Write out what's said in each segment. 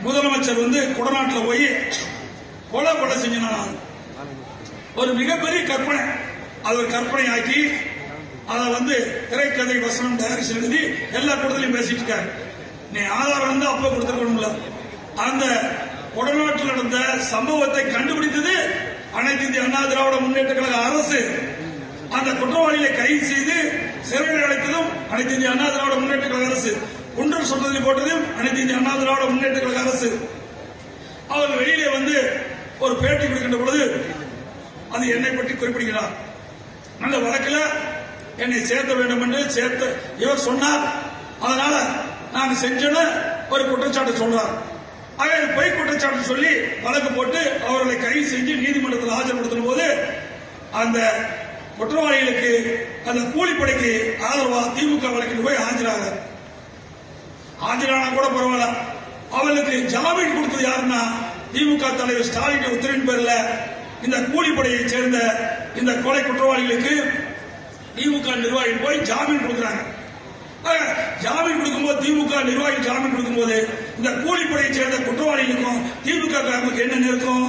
முதலமைச்சர் வந்து குடநாட்டில் போய் கொலை கொலை செஞ்சான் ஒரு மிகப்பெரிய கற்பனை அது ஒரு கற்பனை ஆக்கி அதை வந்து திரைக்கதை வசனம் டைரக்ஷன் எழுதி எல்லா கூட்டத்திலையும் பேசிட்டு இருக்காரு நீ ஆதாரம் வந்து அப்ப கொடுத்துருக்கணும்ல அந்த கொடநாட்டில் நடந்த சம்பவத்தை கண்டுபிடித்தது அனைத்து இந்திய அண்ணா திராவிட முன்னேற்ற கழக அரசு அந்த குற்றவாளிகளை கைது செய்து சிறையில் அடைத்ததும் அனைத்து இந்திய அண்ணா திராவிட முன்னேற்ற கழக அரசு குண்டர் சொல்றதில் போட்டதும் அனைத்து இந்திய அண்ணா திராவிட முன்னேற்ற கழக அரசு அவர் வெளியிலே வந்து ஒரு பேட்டி கொடுக்கின்ற பொழுது அது என்னை பற்றி குறிப்பிடுகிறார் அந்த வழக்கில் என்னை சேர்த்த வேண்டும் என்று சேர்த்த இவர் சொன்னார் அதனால நான் செஞ்சேன்னு ஒரு குற்றச்சாட்டு சொல்றார் ஆக இது பொய் குற்றச்சாட்டு சொல்லி வழக்கு போட்டு அவர்களை கைது செஞ்சு நீதிமன்றத்தில் ஆஜர்படுத்தும் போது அந்த குற்றவாளிகளுக்கு அந்த கூலிப்படைக்கு ஆதரவா திமுக வழக்கில் போய் ஆஜராகிறார் ஆஜரானா கூட பரவாயில்ல அவளுக்கு ஜாமீன் கொடுத்தது யாருன்னா திமுக தலைவர் ஸ்டாலின் உத்தரவின் பேர்ல இந்த கூலிப்படையை சேர்ந்த இந்த கொலை குற்றவாளிகளுக்கு திமுக நிர்வாகி போய் ஜாமீன் கொடுக்குறாங்க ஆக, ஜாமீன் கொடுக்கும்போது திமுக நிர்வாகி ஜாமீன் கொடுக்கும்போது இந்த கூலிப்படையை சேர்ந்த குற்றவாளிகளுக்கும் திமுக காரனுக்கு என்ன இருக்கும்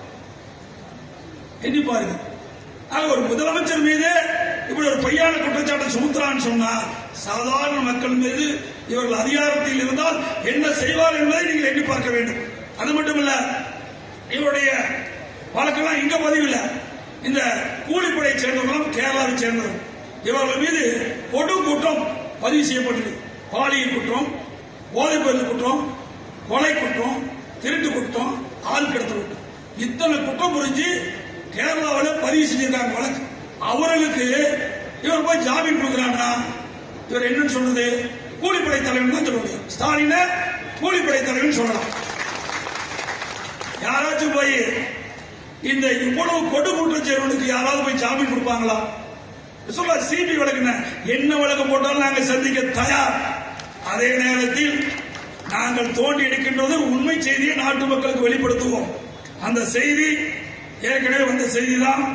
எண்ணி பாருங்க ஆக ஒரு முதலமைச்சர் மீது இப்படி ஒரு பொய்யான குற்றச்சாட்டை சுமத்துறான்னு சொன்னா சாதாரண மக்கள் மீது இவர்கள் அதிகாரத்தில் இருந்தால் என்ன செய்வார் என்பதை நீங்கள் எண்ணி பார்க்க வேண்டும் அது மட்டுமல்ல இவருடைய வழக்கெல்லாம் இங்க பதிவு இல்ல இந்த கூலிப்படை சேர்ந்தவர்களும் கேரளாவை சேர்ந்தவர் இவர்கள் மீது கொடும் குற்றம் பதிவு செய்யப்பட்டது பாலியல் குற்றம் போதைப் பொருள் குற்றம் கொலை குற்றம் திருட்டு குற்றம் ஆள் கடத்தல் குற்றம் இத்தனை குற்றம் புரிஞ்சு கேரளாவில் பதிவு செஞ்சிருக்காங்க வழக்கு அவர்களுக்கு இவர் போய் ஜாமீன் கொடுக்குறாங்கன்னா இவர் என்னன்னு சொல்றது கூலிப்படை தலைவன் தான் சொல்ல முடியும் ஸ்டாலின கூலிப்படை தலைவன் சொல்லலாம் யாராச்சும் போய் இந்த இவ்வளவு கொடு குற்றம் செய்வனுக்கு யாராவது போய் ஜாமீன் கொடுப்பாங்களா சொல்ல சிபி வழக்கு என்ன வழக்கு போட்டாலும் நாங்கள் சந்திக்க தயார் அதே நேரத்தில் நாங்கள் தோண்டி எடுக்கின்றது உண்மை செய்தியை நாட்டு மக்களுக்கு வெளிப்படுத்துவோம் அந்த செய்தி ஏற்கனவே வந்த செய்தி தான்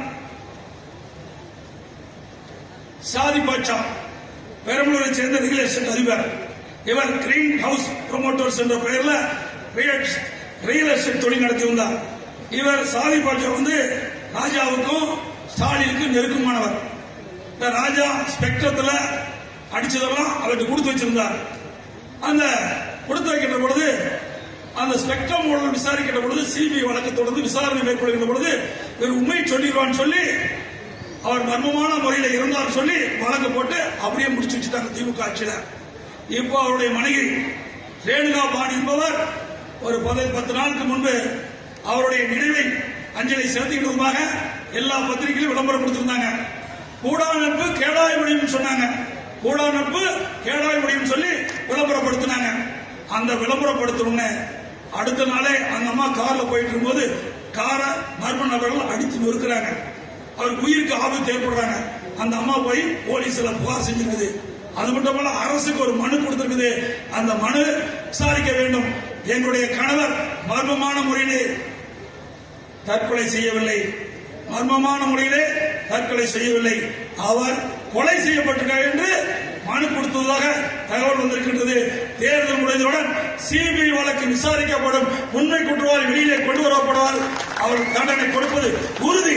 சாதி பாட்சா பெரம்பலூரை சேர்ந்த ரியல் எஸ்டேட் அதிபர் இவர் கிரீன் ஹவுஸ் ப்ரொமோட்டர்ஸ் என்ற பெயர்ல ரியல் எஸ்டேட் தொழில் நடத்தி வந்தார் இவர் சாதி பாட்சா வந்து ராஜாவுக்கும் ஸ்டாலினுக்கும் நெருக்கமானவர் இந்த ராஜா ஸ்பெக்ட்ரத்துல அடிச்சதெல்லாம் அவருக்கு கொடுத்து வச்சிருந்தார் அந்த கொடுத்து வைக்கின்ற பொழுது அந்த ஸ்பெக்ட்ரம் ஊழல் விசாரிக்கின்ற பொழுது சிபிஐ வழக்கு தொடர்ந்து விசாரணை மேற்கொள்கின்ற பொழுது இவர் உண்மையை சொல்லிடுவான்னு சொல்லி அவர் மர்மமான முறையில் இருந்தார் சொல்லி வழக்கு போட்டு அப்படியே முடிச்சு வச்சுட்டாங்க திமுக ஆட்சியில இப்போ அவருடைய மனைவி ரேணுகா பாணி என்பவர் ஒரு பத- பத்து நாளுக்கு முன்பு அவருடைய நினைவை அஞ்சலி செலுத்திக்கிட்டதுமாக எல்லா பத்திரிகையிலும் விளம்பரம் கொடுத்திருந்தாங்க கூடா நட்பு கேடாய் முடியும் சொன்னாங்க கூடா நட்பு கேடாய் முடியும் சொல்லி விளம்பரப்படுத்தினாங்க அந்த விளம்பரப்படுத்தணும்னு அடுத்த நாளே அந்த அம்மா கார்ல போயிட்டு இருக்கும்போது காரை மர்ம நபர்கள் அடித்து நொறுக்குறாங்க அவருக்கு உயிருக்கு ஆபத்து ஏற்படுறாங்க அந்த அம்மா போய் போலீஸ்ல புகார் செஞ்சிருக்குது அது மட்டுமல்ல அரசுக்கு ஒரு மனு கொடுத்திருக்குது அந்த மனு விசாரிக்க வேண்டும் எங்களுடைய கணவர் மர்மமான முறையிலே தற்கொலை செய்யவில்லை மர்மமான முறையிலே தற்கொலை செய்யவில்லை அவர் கொலை செய்யப்பட்டிருக்கார் என்று மனு கொடுத்ததாக தகவல் வந்திருக்கின்றது தேர்தல் முடிந்தவுடன் சிபிஐ வழக்கு விசாரிக்கப்படும் உண்மை குற்றவாளி வெளியிலே கொண்டு வரப்படுவார் அவர் தண்டனை கொடுப்பது உறுதி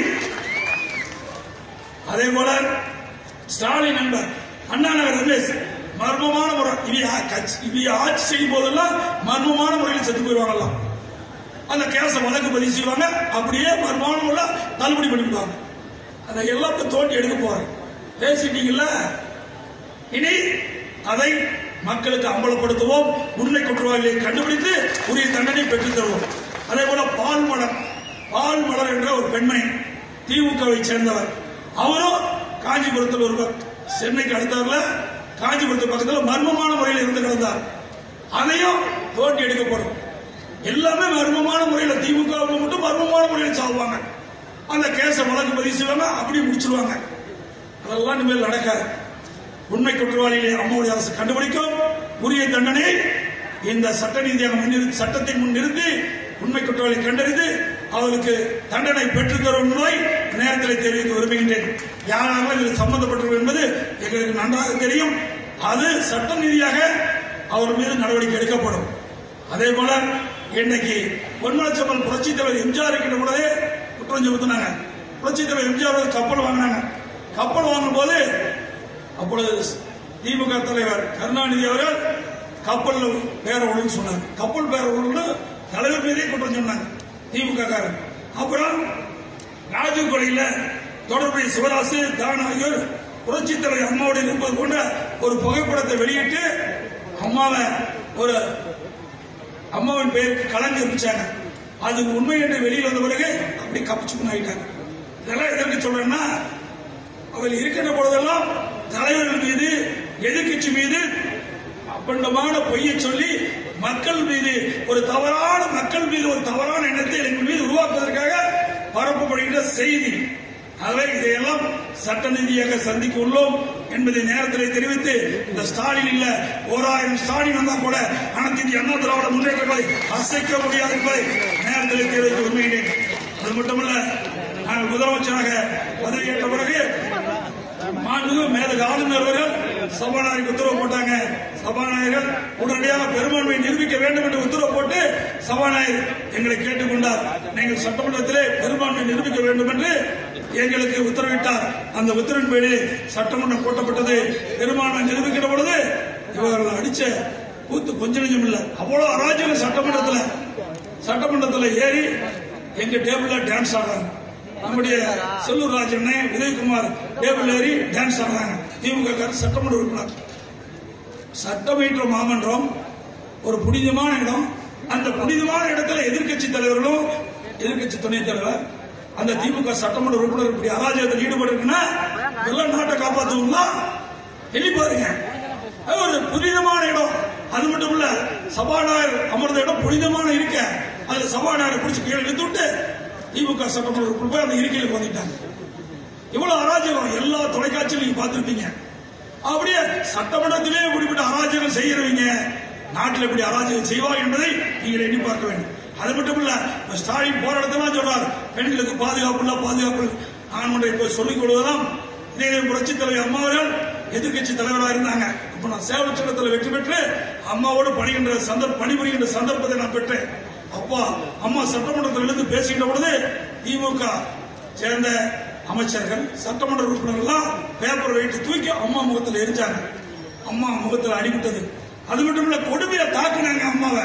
அதே போல ஸ்டாலின் நண்பர் அண்ணா நகர் ரமேஷ் மர்மமான முறை இவ கட்சி இவ ஆட்சி செய்யும் போதெல்லாம் மர்மமான முறையில் செத்து போயிடுவாங்கலாம் அந்த கேஸ வழக்கு பதிவு செய்வாங்க அப்படியே மர்மமான முறையில் தள்ளுபடி பண்ணிவிடுவாங்க அதை எல்லாத்தையும் தோண்டி எடுக்க போறேன் பேசிட்டீங்கல்ல இனி அதை மக்களுக்கு அம்பலப்படுத்துவோம் உண்மை குற்றவாளிகளை கண்டுபிடித்து உரிய தண்டனை பெற்றுத் தருவோம் அதே போல பால் மலர் பால் மலர் என்ற ஒரு பெண்மணி திமுகவை சேர்ந்தவர் அவரும் காஞ்சிபுரத்தில் ஒருவர் சென்னைக்கு அடுத்தார்ல காஞ்சிபுரத்து பக்கத்தில் மர்மமான முறையில் இருந்து கிடந்தார் அதையும் தோண்டி எடுக்கப்படும் எல்லாமே மர்மமான முறையில் திமுக மட்டும் மர்மமான முறையில் சாவுவாங்க அந்த கேஸை வழக்கு பதிவு செய்வாங்க அப்படியே முடிச்சிருவாங்க அதெல்லாம் இனிமேல் நடக்காது உண்மை குற்றவாளிகளை அம்மாவுடைய அரசு கண்டுபிடிக்கும் உரிய தண்டனையை இந்த சட்ட ரீதியாக முன்னிறுத்தி சட்டத்தை முன் நிறுத்தி உண்மை குற்றவாளி கண்டறிந்து அவருக்கு தண்டனை பெற்றுத் தரும் என்பதை நேரத்தில் தெரிவிக்க விரும்புகின்றேன் யாராக இதில் சம்பந்தப்பட்டிருக்கும் என்பது எங்களுக்கு நன்றாக தெரியும் அது சட்ட ரீதியாக அவர் மீது நடவடிக்கை எடுக்கப்படும் அதே போல இன்னைக்கு பொன்மலச்சம்பல் புரட்சி தலைவர் எம்ஜிஆர் இருக்கின்ற பொழுதே குற்றம் சுமத்தினாங்க புரட்சி தலைவர் எம்ஜிஆர் வந்து கப்பல் வாங்கினாங்க கப்பல் வாங்கும் போது அப்பொழுது திமுக தலைவர் கருணாநிதி அவர்கள் கப்பல் பேர ஒழுங்கு சொன்னார் கப்பல் பேர ஒழுங்கு தலைவர் மீதே குற்றம் சொன்னாங்க திமுக காரர் அப்புறம் ராஜீவ் கொலையில தொடர்புடைய சிவராசு தான் ஆகியோர் புரட்சி தலைவர் அம்மாவுடன் இருப்பது போன்ற ஒரு புகைப்படத்தை வெளியிட்டு அம்மாவை ஒரு அம்மாவின் பெயருக்கு கலந்து இருந்துச்சாங்க அது உண்மை என்று வெளியில் வந்த பிறகு அப்படி கப்பிச்சு ஆயிட்டாங்க இதெல்லாம் எதற்கு சொல்றேன்னா அவள் இருக்கின்ற பொழுதெல்லாம் தலைவர்கள் மீது எதிர்க்கட்சி மீது அப்பண்டமான பொய்யை சொல்லி மக்கள் மீது ஒரு தவறான மக்கள் மீது ஒரு தவறான எண்ணத்தை எங்கள் மீது உருவாக்குவதற்காக பரப்பப்படுகின்ற செய்தி ஆகவே இதையெல்லாம் சட்ட ரீதியாக சந்திக்க உள்ளோம் என்பதை நேரத்தில் தெரிவித்து இந்த ஸ்டாலின் இல்ல ஓராயிரம் ஸ்டாலின் வந்தா கூட அனைத்து இந்திய அண்ணா திராவிட முன்னேற்றங்களை அசைக்க முடியாது என்பதை நேரத்தில் தெரிவித்து உண்மையினேன் அது மட்டுமல்ல நாங்கள் முதலமைச்சராக பதவியேற்ற பிறகு மாண்புமிகு மேலக ஆளுநர் அவர்கள் சபாநாயகருக்கு உத்தரவு போட்டாங்க சபாநாயகர் உடனடியாக பெரும்பான்மையை நிரூபிக்க வேண்டும் என்று உத்தரவு போட்டு சபாநாயகர் எங்களை கேட்டுக்கொண்டார் நீங்கள் சட்டமன்றத்திலே பெரும்பான்மை நிரூபிக்க வேண்டும் என்று எங்களுக்கு உத்தரவிட்டார் அந்த உத்தரவின் பேரில் சட்டமன்றம் கூட்டப்பட்டது பெரும்பான்மை நிரூபிக்கிற பொழுது இவர்கள் அடிச்ச கூத்து கொஞ்ச நெஞ்சம் இல்ல அவ்வளவு அராஜகம் சட்டமன்றத்தில் சட்டமன்றத்தில் ஏறி எங்க டேபிள்ல டான்ஸ் ஆடுறாங்க நம்முடைய செல்லூர் ராஜண்ணே உதயகுமார் டேபிள் ஏறி டான்ஸ் ஆடுறாங்க திமுக காரர் சட்டமன்ற உறுப்பினர் சட்டமன்ற மாமன்றம் ஒரு புனிதமான இடம் அந்த புனிதமான இடத்துல எதிர்க்கட்சி தலைவர்களும் எதிர்க்கட்சி துணைத் தலைவர் அந்த திமுக சட்டமன்ற உறுப்பினர் இப்படி அராஜகத்தில் ஈடுபட்டிருக்குன்னா இதெல்லாம் நாட்டை காப்பாற்றுவோங்களா எண்ணி பாருங்க அது ஒரு புனிதமான இடம் அது மட்டும் இல்ல சபாநாயகர் அமர்ந்த இடம் புனிதமான இருக்க அதுல சபாநாயகர் பிடிச்சு கீழே இழுத்து விட்டு திமுக சட்டமன்ற உறுப்பினர் போய் அந்த இருக்கையில் வந்துட்டாங்க இவ்வளவு அராஜகம் எல்லா தொலைக்காட்சியிலும் நீங்க பார்த்திருப்பீங்க அப்படியே சட்டமன்றத்திலே இப்படிப்பட்ட அராஜகம் செய்யறவங்க நாட்டில் இப்படி அராஜகம் செய்வார் என்பதை நீங்கள் எண்ணி பார்க்க வேண்டும் அது மட்டும் இல்ல இப்ப ஸ்டாலின் போற இடத்துல சொல்றார் பெண்களுக்கு பாதுகாப்பு இல்ல பாதுகாப்பு இல்ல. நான் ஒன்றை இப்ப சொல்லிக் கொள்வதாம் இதே புரட்சி தலைவர் அம்மா அவர்கள் எதிர்க்கட்சி தலைவராக இருந்தாங்க அப்ப நான் சேவல் சட்டத்தில் வெற்றி பெற்று அம்மாவோடு பணிகின்ற சந்தர்ப்ப பணிபுரிகின்ற சந்தர்ப்பத்தை நான் பெற்றேன் அப்பா அம்மா சட்டமன்றத்தில் இருந்து பேசுகின்ற பொழுது திமுக சேர்ந்த அமைச்சர்கள் சட்டமன்ற உறுப்பினர்கள் எல்லாம் பேப்பர் வைத்து தூக்கி அம்மா முகத்தில் எரிஞ்சாங்க அம்மா முகத்தில் அடிபட்டது அது மட்டும் இல்ல கொடுமையை தாக்குனாங்க அம்மாவை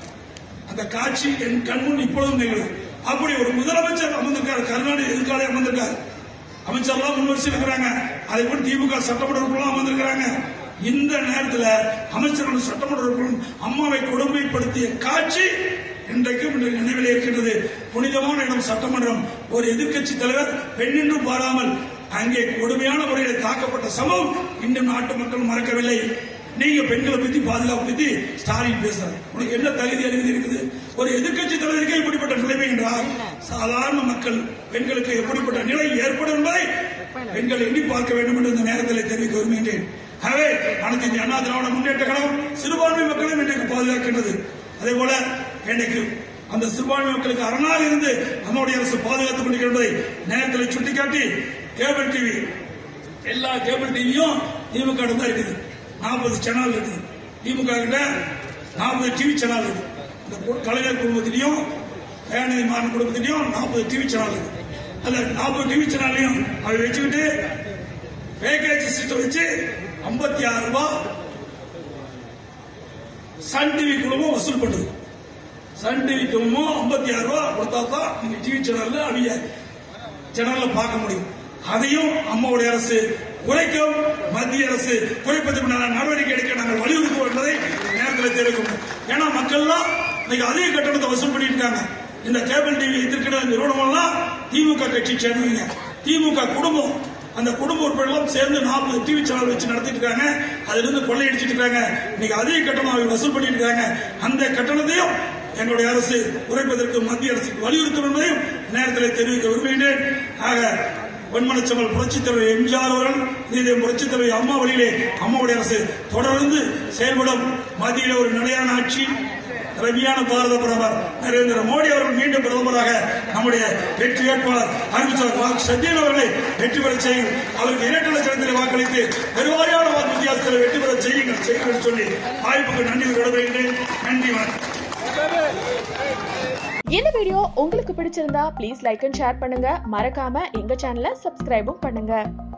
அந்த காட்சி என் கண்முன் இப்பொழுதும் நிகழுது அப்படி ஒரு முதலமைச்சர் அமர்ந்திருக்காரு கருணாநிதி எதிர்காலே அமர்ந்திருக்காரு அமைச்சர்லாம் முன் வச்சிருக்கிறாங்க அதை போட்டு திமுக சட்டமன்ற உறுப்பினர் அமர்ந்திருக்கிறாங்க இந்த நேரத்தில் அமைச்சர்கள் சட்டமன்ற உறுப்பினர் அம்மாவை கொடுமைப்படுத்திய காட்சி இன்றைக்கும் இன்றைக்கு நினைவில் இருக்கின்றது புனிதமான இடம் சட்டமன்றம் ஒரு எதிர்க்கட்சி தலைவர் பெண்ணென்றும் பாராமல் அங்கே கொடுமையான முறையில் தாக்கப்பட்ட சம்பவம் இன்னும் நாட்டு மக்கள் மறக்கவில்லை நீங்க பெண்களை பத்தி பாதுகாப்பு பத்தி ஸ்டாலின் பேசுறாரு உனக்கு என்ன தகுதி அறிவு இருக்குது ஒரு எதிர்க்கட்சி தலைவருக்கே இப்படிப்பட்ட நிலைமை என்றால் சாதாரண மக்கள் பெண்களுக்கு எப்படிப்பட்ட நிலை ஏற்படும் என்பதை பெண்கள் எண்ணி பார்க்க வேண்டும் என்று இந்த நேரத்தில் தெரிவிக்க விரும்புகின்றேன் ஆகவே அனைத்து இந்திய அண்ணா திராவிட முன்னேற்ற கழகம் சிறுபான்மை மக்களையும் இன்றைக்கு பாதுகாக்கின்றது அதே போல இன்றைக்கு அந்த சிறுபான்மை மக்களுக்கு அரணாக இருந்து நம்முடைய அரசு பாதுகாத்துக் கொண்டிருக்கின்றதை நேரத்தில் சுட்டிக்காட்டி கேபிள் டிவி எல்லா கேபிள் டிவியும் திமுக தான் இருக்குது நாற்பது சேனல் இருக்குது திமுக கிட்ட நாற்பது டிவி சேனல் இருக்கு இந்த கு- கலைஞர் குடும்பத்திலையும் தயாநிதி மாறன் குடும்பத்திலையும் நாற்பது டிவி சேனல் இருக்கு அந்த நாற்பது டிவி சேனல்லையும் அதை வச்சுக்கிட்டு பேக்கேஜ் சிஸ்டம் வச்சு ஐம்பத்தி ஆறு ரூபாய் சன் டிவி குழுமம் வசூல் பண்ணுது சன் டிவி குழுமம் ஐம்பத்தி ஆறு ரூபாய் கொடுத்தா தான் நீங்க டிவி சேனல்ல அவங்க சேனல்ல பார்க்க முடியும் அதையும் அம்மாவுடைய அரசு குறைக்கும் மத்திய அரசு குறைப்பதற்குண்டான நடவடிக்கை எடுக்க நாங்கள் வலியுறுத்துவோம் என்பதை நேரத்தில் தெரிவிக்கணும் ஏன்னா மக்கள்லாம் இன்னைக்கு அதிக கட்டணத்தை வசூல் பண்ணிட்டு இருக்காங்க இந்த கேபிள் டிவி எதிர்க்கிற நிறுவனம் எல்லாம் திமுக கட்சி சேர்ந்தவங்க திமுக குடும்பம் அந்த குடும்ப உறுப்பினர்களும் சேர்ந்து நாற்பது டிவி சேனல் வச்சு நடத்திட்டு இருக்காங்க அதுல இருந்து கொள்ளையடிச்சிட்டு இருக்காங்க இன்னைக்கு அதிக கட்டணம் அவங்க வசூல் பண்ணிட்டு இருக்காங்க அந்த கட்டணத்தையும் எங்களுடைய அரசு குறைப்பதற்கு மத்திய அரசுக்கு வலியுறுத்தும் என்பதையும் நேரத்தில் தெரிவிக்க விரும்புகின்றேன் ஆக பொன்மனச்சமல் புரட்சித் தலைவர் எம்ஜிஆர் அவர்கள் இதே புரட்சித் தலைவர் அம்மா வழியிலே அம்மாவுடைய அரசு தொடர்ந்து செயல்படும் மத்தியில் ஒரு நிலையான ஆட்சி ரவியான பாரத பிரதமர் நரேந்திர மோடி அவர்கள் மீண்டும் பிரதமராக நம்முடைய வெற்றி வேட்பாளர் அறிவிச்சார் வாக்கு சத்யன் அவர்களை வெற்றி பெற செய்யும் அவருக்கு இரண்டு லட்சத்தில் வாக்களித்து பெருவாரியான வாக்கு வித்தியாசத்தில் வெற்றி பெற செய்யுங்கள் செய்யுங்கள் சொல்லி வாய்ப்புக்கு நன்றி விடுகிறேன் நன்றி வணக்கம் இந்த வீடியோ உங்களுக்கு பிடிச்சிருந்தா ப்ளீஸ் லைக் அண்ட் ஷேர் பண்ணுங்க மறக்காம எங்க சேனலை சப்ஸ்கிரைபும் பண்ணுங்க